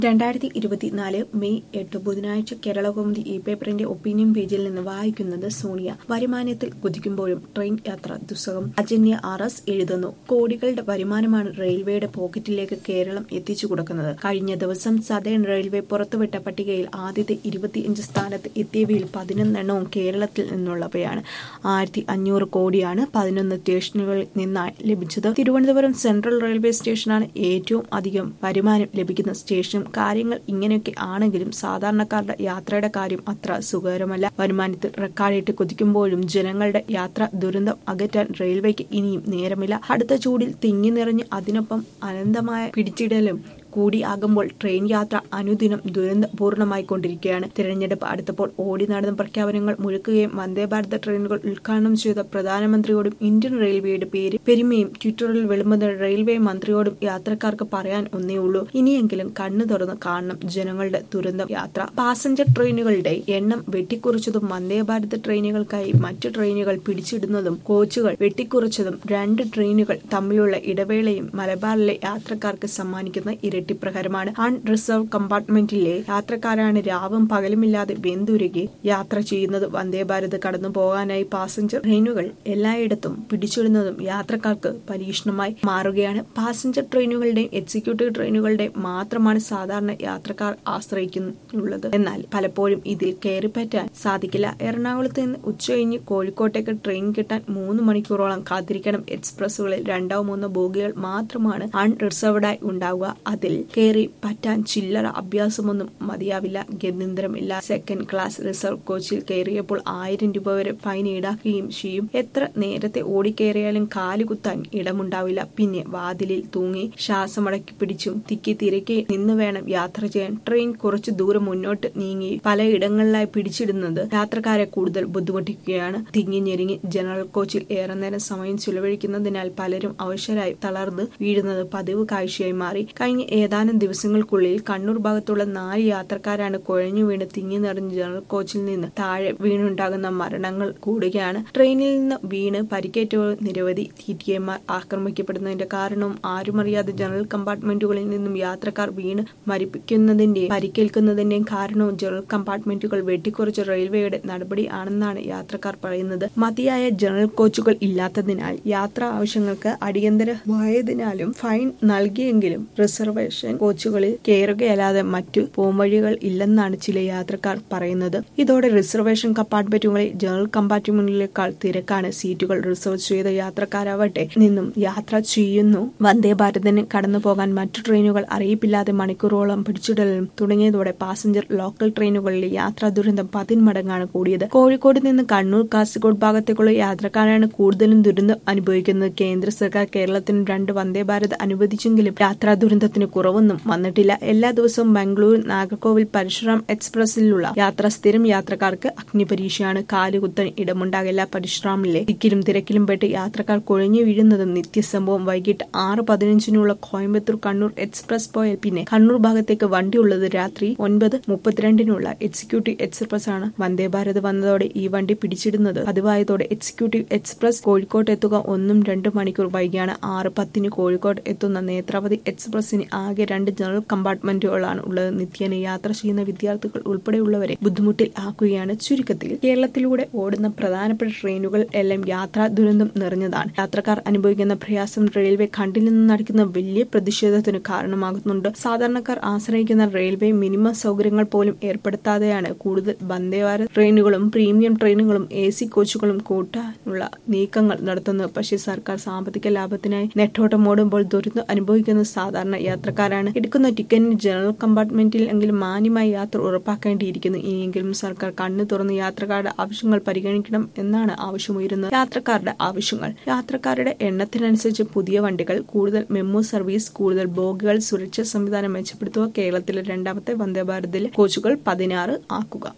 രണ്ടായിരത്തി ഇരുപത്തിനാല് മെയ് എട്ട് ബുധനാഴ്ച കേരളകൗമുദി ഇ പേപ്പറിന്റെ ഒപ്പീനിയൻ പേജിൽ നിന്ന് വായിക്കുന്നത് സോണിയ വരുമാനത്തിൽ കുതിക്കുമ്പോഴും ട്രെയിൻ യാത്ര ദുസ്സഹം അജന്യ ആർ എസ് എഴുതുന്നു കോടികളുടെ വരുമാനമാണ് റെയിൽവേയുടെ പോക്കറ്റിലേക്ക് കേരളം എത്തിച്ചു കൊടുക്കുന്നത് കഴിഞ്ഞ ദിവസം സദേൺ റെയിൽവേ പുറത്തുവിട്ട പട്ടികയിൽ ആദ്യത്തെ ഇരുപത്തിയഞ്ച് സ്ഥാനത്ത് എത്തിയവയിൽ പതിനൊന്നെണ്ണവും കേരളത്തിൽ നിന്നുള്ളവയാണ് ആയിരത്തി അഞ്ഞൂറ് കോടിയാണ് പതിനൊന്ന് സ്റ്റേഷനുകളിൽ നിന്നായി ലഭിച്ചത് തിരുവനന്തപുരം സെൻട്രൽ റെയിൽവേ സ്റ്റേഷനാണ് ഏറ്റവും അധികം വരുമാനം ലഭിക്കുന്ന സ്റ്റേഷനും കാര്യങ്ങൾ ഇങ്ങനെയൊക്കെ ആണെങ്കിലും സാധാരണക്കാരുടെ യാത്രയുടെ കാര്യം അത്ര സുഖകരമല്ല വരുമാനത്തിൽ റെക്കാർഡിട്ട് കുതിക്കുമ്പോഴും ജനങ്ങളുടെ യാത്ര ദുരന്തം അകറ്റാൻ റെയിൽവേക്ക് ഇനിയും നേരമില്ല അടുത്ത ചൂടിൽ തിങ്ങി നിറഞ്ഞ് അതിനൊപ്പം അനന്തമായ പിടിച്ചിടലും കൂടിയാകുമ്പോൾ ട്രെയിൻ യാത്ര അനുദിനം ദുരന്തപൂർണമായിക്കൊണ്ടിരിക്കുകയാണ് തിരഞ്ഞെടുപ്പ് അടുത്തപ്പോൾ ഓടി നടന്ന പ്രഖ്യാപനങ്ങൾ മുഴുക്കുകയും വന്ദേ ഭാരത് ട്രെയിനുകൾ ഉദ്ഘാടനം ചെയ്ത പ്രധാനമന്ത്രിയോടും ഇന്ത്യൻ റെയിൽവേയുടെ പേര് പെരുമയും ട്വിറ്ററിൽ വിളമ്പുന്ന റെയിൽവേ മന്ത്രിയോടും യാത്രക്കാർക്ക് പറയാൻ ഒന്നേ ഉള്ളൂ ഇനിയെങ്കിലും കണ്ണു തുറന്ന് കാണണം ജനങ്ങളുടെ ദുരന്തം യാത്ര പാസഞ്ചർ ട്രെയിനുകളുടെ എണ്ണം വെട്ടിക്കുറച്ചതും വന്ദേ ഭാരത് ട്രെയിനുകൾക്കായി മറ്റു ട്രെയിനുകൾ പിടിച്ചിടുന്നതും കോച്ചുകൾ വെട്ടിക്കുറച്ചതും രണ്ട് ട്രെയിനുകൾ തമ്മിലുള്ള ഇടവേളയും മലബാറിലെ യാത്രക്കാർക്ക് സമ്മാനിക്കുന്ന ഇരട്ടിപ്രഹരമാണ് അൺറിസർവ് കമ്പാർട്ട്മെന്റിലെ യാത്രക്കാരാണ് രാവും പകലുമില്ലാതെ വെന്തുരുകി യാത്ര ചെയ്യുന്നത് വന്ദേ ഭാരത് കടന്നു പോകാനായി പാസഞ്ചർ ട്രെയിനുകൾ എല്ലായിടത്തും പിടിച്ചിടുന്നതും യാത്രക്കാർക്ക് പരീക്ഷണമായി മാറുകയാണ് പാസഞ്ചർ ട്രെയിനുകളുടെയും എക്സിക്യൂട്ടീവ് ട്രെയിനുകളുടെയും മാത്രമാണ് സാധാരണ യാത്രക്കാർ ആശ്രയിക്കുന്നുള്ളത് എന്നാൽ പലപ്പോഴും ഇതിൽ കയറിപ്പറ്റാൻ സാധിക്കില്ല എറണാകുളത്ത് നിന്ന് ഉച്ചകഴിഞ്ഞ് കോഴിക്കോട്ടേക്ക് ട്രെയിൻ കിട്ടാൻ മൂന്ന് മണിക്കൂറോളം കാത്തിരിക്കണം എക്സ്പ്രസുകളിൽ രണ്ടോ മൂന്നോ ബോഗികൾ മാത്രമാണ് അൺറിസർവ്ഡായി ഉണ്ടാവുക അതിൽ കയറി പറ്റാൻ ചില്ലറ അഭ്യാസമൊന്നും മതിയാവില്ല ഗത്യന്തരമില്ല സെക്കൻഡ് ക്ലാസ് റിസർവ് കോച്ചിൽ കയറിയപ്പോൾ ആയിരം രൂപ വരെ ഫൈൻ ഈടാക്കുകയും ചെയ്യും എത്ര നേരത്തെ ഓടിക്കയറിയാലും കാലുകുത്താൻ ഇടമുണ്ടാവില്ല പിന്നെ വാതിലിൽ തൂങ്ങി ശ്വാസമടക്കി പിടിച്ചും തിക്കി തിരക്കി നിന്ന് വേണം യാത്ര ചെയ്യാൻ ട്രെയിൻ കുറച്ചു ദൂരം മുന്നോട്ട് നീങ്ങി പലയിടങ്ങളിലായി പിടിച്ചിടുന്നത് യാത്രക്കാരെ കൂടുതൽ ബുദ്ധിമുട്ടിക്കുകയാണ് തിങ്ങി ഞെരുങ്ങി ജനറൽ കോച്ചിൽ ഏറെ നേരം സമയം ചിലവഴിക്കുന്നതിനാൽ പലരും അവശരായി തളർന്ന് വീഴുന്നത് പതിവ് കാഴ്ചയായി മാറി കഴിഞ്ഞ ഏതാനും ദിവസങ്ങൾക്കുള്ളിൽ കണ്ണൂർ ഭാഗത്തുള്ള നാല് യാത്രക്കാരാണ് കുഴഞ്ഞു വീണ് തിങ്ങി നിറഞ്ഞ ജനറൽ കോച്ചിൽ നിന്ന് താഴെ വീണുണ്ടാകുന്ന മരണങ്ങൾ കൂടുകയാണ് ട്രെയിനിൽ നിന്ന് വീണ് പരിക്കേറ്റവർ നിരവധി ടി ടി എമാർ ആക്രമിക്കപ്പെടുന്നതിന്റെ കാരണവും ആരുമറിയാതെ ജനറൽ കമ്പാർട്ട്മെന്റുകളിൽ നിന്നും യാത്രക്കാർ വീണ് മരിപ്പിക്കുന്നതിന്റെയും പരിക്കേൽക്കുന്നതിന്റെയും കാരണവും ജനറൽ കമ്പാർട്ട്മെന്റുകൾ വെട്ടിക്കുറച്ച റെയിൽവേയുടെ നടപടി ആണെന്നാണ് യാത്രക്കാർ പറയുന്നത് മതിയായ ജനറൽ കോച്ചുകൾ ഇല്ലാത്തതിനാൽ യാത്രാ ആവശ്യങ്ങൾക്ക് അടിയന്തരമായതിനാലും ഫൈൻ നൽകിയെങ്കിലും റിസർവേഷൻ കോച്ചുകളിൽ കയറുകയല്ലാതെ മറ്റു പോംവഴികൾ ഇല്ലെന്നാണ് ചില യാത്രക്കാർ പറയുന്നത് ഇതോടെ റിസർവേഷൻ കമ്പാർട്ട്മെന്റുകളിൽ ജനറൽ കമ്പാർട്ട്മെന്റുകളേക്കാൾ തിരക്കാണ് സീറ്റുകൾ റിസർവ് ചെയ്ത യാത്രക്കാരാവട്ടെ നിന്നും യാത്ര ചെയ്യുന്നു വന്ദേ ഭാരതിന് കടന്നു പോകാൻ മറ്റു ട്രെയിനുകൾ അറിയിപ്പില്ലാതെ മണിക്കൂറോളം പിടിച്ചിടലും തുടങ്ങിയതോടെ പാസഞ്ചർ ലോക്കൽ ട്രെയിനുകളിലെ യാത്രാ ദുരന്തം പതിന്മടങ്ങാണ് കൂടിയത് കോഴിക്കോട് നിന്ന് കണ്ണൂർ കാസർഗോഡ് ഭാഗത്തേക്കുള്ള യാത്രക്കാരാണ് കൂടുതലും ദുരന്തം അനുഭവിക്കുന്നത് കേന്ദ്ര സർക്കാർ കേരളത്തിന് രണ്ട് വന്ദേ ഭാരത് അനുവദിച്ചെങ്കിലും യാത്രാ ദുരന്തത്തിന് കുറവൊന്നും വന്നിട്ടില്ല എല്ലാ ദിവസവും ബാംഗ്ലൂർ നാഗർകോവിൽ പരശുറാം എക്സ്പ്രസിലുള്ള യാത്ര സ്ഥിരം യാത്രക്കാർക്ക് അഗ്നിപരീക്ഷയാണ് കാലുകുത്താൻ ഇടമുണ്ടാകില്ല പരശുറാമിലെ തിക്കിലും തിരക്കിലും പെട്ട് യാത്രക്കാർ കുഴഞ്ഞു വീഴുന്നതും നിത്യസംഭവം വൈകിട്ട് ആറ് പതിനഞ്ചിനുള്ള കോയമ്പത്തൂർ കണ്ണൂർ എക്സ്പ്രസ് പോയാൽ പിന്നെ കണ്ണൂർ ഭാഗത്തേക്ക് വണ്ടിയുള്ളത് രാത്രി ഒൻപത് മുപ്പത്തിരണ്ടിനുള്ള എക്സിക്യൂട്ടീവ് എക്സ്പ്രസ് ആണ് വന്ദേ ഭാരത് വന്നതോടെ ഈ വണ്ടി പിടിച്ചിടുന്നത് പതിവായതോടെ എക്സിക്യൂട്ടീവ് എക്സ്പ്രസ് കോഴിക്കോട്ട് എത്തുക ഒന്നും രണ്ടും മണിക്കൂർ വൈകിയാണ് ആറ് പത്തിന് കോഴിക്കോട് എത്തുന്ന നേത്രാവതി എക്സ്പ്രസിന് ആകെ രണ്ട് ജനറൽ കമ്പാർട്ട്മെന്റുകളാണ് ഉള്ളത് നിത്യേന യാത്ര ചെയ്യുന്ന വിദ്യാർത്ഥികൾ ഉൾപ്പെടെയുള്ളവരെ ബുദ്ധിമുട്ടിൽ ആക്കുകയാണ് ചുരുക്കത്തിൽ കേരളത്തിലൂടെ ഓടുന്ന പ്രധാനപ്പെട്ട ട്രെയിനുകൾ എല്ലാം യാത്രാ ദുരന്തം നിറഞ്ഞതാണ് യാത്രക്കാർ അനുഭവിക്കുന്ന പ്രയാസം റെയിൽവേ കണ്ടിൽ നിന്ന് നടക്കുന്ന വലിയ പ്രതിഷേധത്തിന് കാരണമാകുന്നുണ്ട് സാധാരണക്കാർ ആശ്രയിക്കുന്ന റെയിൽവേ മിനിമം സൗകര്യങ്ങൾ പോലും ഏർപ്പെടുത്താതെയാണ് കൂടുതൽ വന്ദേ ഭാരത് ട്രെയിനുകളും പ്രീമിയം ട്രെയിനുകളും എ സി കോച്ചുകളും കൂട്ടാനുള്ള നീക്കങ്ങൾ നടത്തുന്നത് പക്ഷേ സർക്കാർ സാമ്പത്തിക ലാഭത്തിനായി നെട്ടോട്ടം ഓടുമ്പോൾ ദുരിതം അനുഭവിക്കുന്ന സാധാരണ യാത്രക്കാരാണ് എടുക്കുന്ന ടിക്കറ്റിന് ജനറൽ കമ്പാർട്ട്മെന്റിൽ എങ്കിലും മാന്യമായി യാത്ര ഉറപ്പാക്കേണ്ടിയിരിക്കുന്നു ഇനിയെങ്കിലും സർക്കാർ കണ്ണു തുറന്ന് യാത്രക്കാരുടെ ആവശ്യങ്ങൾ പരിഗണിക്കണം എന്നാണ് ആവശ്യമുയരുന്നത് യാത്രക്കാരുടെ ആവശ്യങ്ങൾ യാത്രക്കാരുടെ എണ്ണത്തിനനുസരിച്ച് പുതിയ വണ്ടികൾ കൂടുതൽ മെമ്മു സർവീസ് കൂടുതൽ ബോഗികൾ സുരക്ഷാ സംവിധാനം മെച്ചപ്പെടുത്തുക കേരളത്തിലെ രണ്ടാമത്തെ വന്ദേ ഭാരതിലെ കോച്ചുകൾ പതിനാറ് ആക്കുക